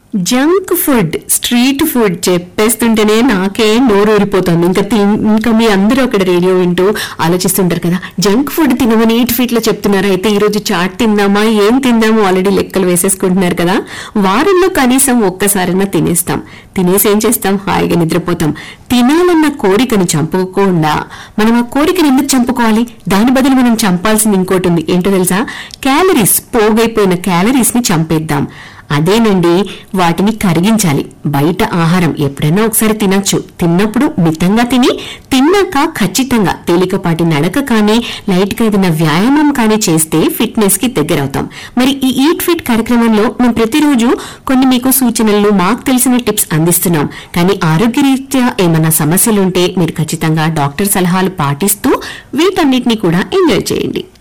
junk food street food చెప్పేస్తుంటేనే నాకే నోరు ఊరిపోతుంది ఇంకా తిన్- ఇంకా మీ అందరూ అక్కడ రేడియో వింటూ ఆలోచిస్తుంటారు కదా జంక్ ఫుడ్ తినమని ఎయిట్ ఫీట్ లో చెప్తున్నారు అయితే ఈ రోజు చాట్ తిందామా ఏం తిందామో ఆల్రెడీ లెక్కలు వేసేసుకుంటున్నారు కదా వారంలో కనీసం ఒక్కసారైనా తినేస్తాం తినేసి ఏం చేస్తాం హాయిగా నిద్రపోతాం తినాలన్న కోరికను చంపుకోకుండా మనం ఆ కోరికను ఎందుకు చంపుకోవాలి దాని బదులు మనం చంపాల్సింది ఇంకోటి ఉంది ఏంటో తెలుసా క్యాలరీస్ పోగైపోయిన క్యాలరీస్ ని చంపేద్దాం అదేనండి వాటిని కరిగించాలి బయట ఆహారం ఎప్పుడైనా ఒకసారి తినొచ్చు తిన్నప్పుడు మితంగా తిని తిన్నాక ఖచ్చితంగా తేలికపాటి నడక కానీ లైట్ గా ఏదైనా వ్యాయామం కానీ చేస్తే ఫిట్నెస్ కి దగ్గరవుతాం మరి ఈ ఈట్ ఫిట్ కార్యక్రమంలో మేము ప్రతిరోజు కొన్ని మీకు సూచనలు మాకు తెలిసిన టిప్స్ అందిస్తున్నాం కానీ ఆరోగ్యరీత్యా ఏమైనా సమస్యలుంటే మీరు ఖచ్చితంగా డాక్టర్ సలహాలు పాటిస్తూ వీటన్నిటిని కూడా ఎంజాయ్ చేయండి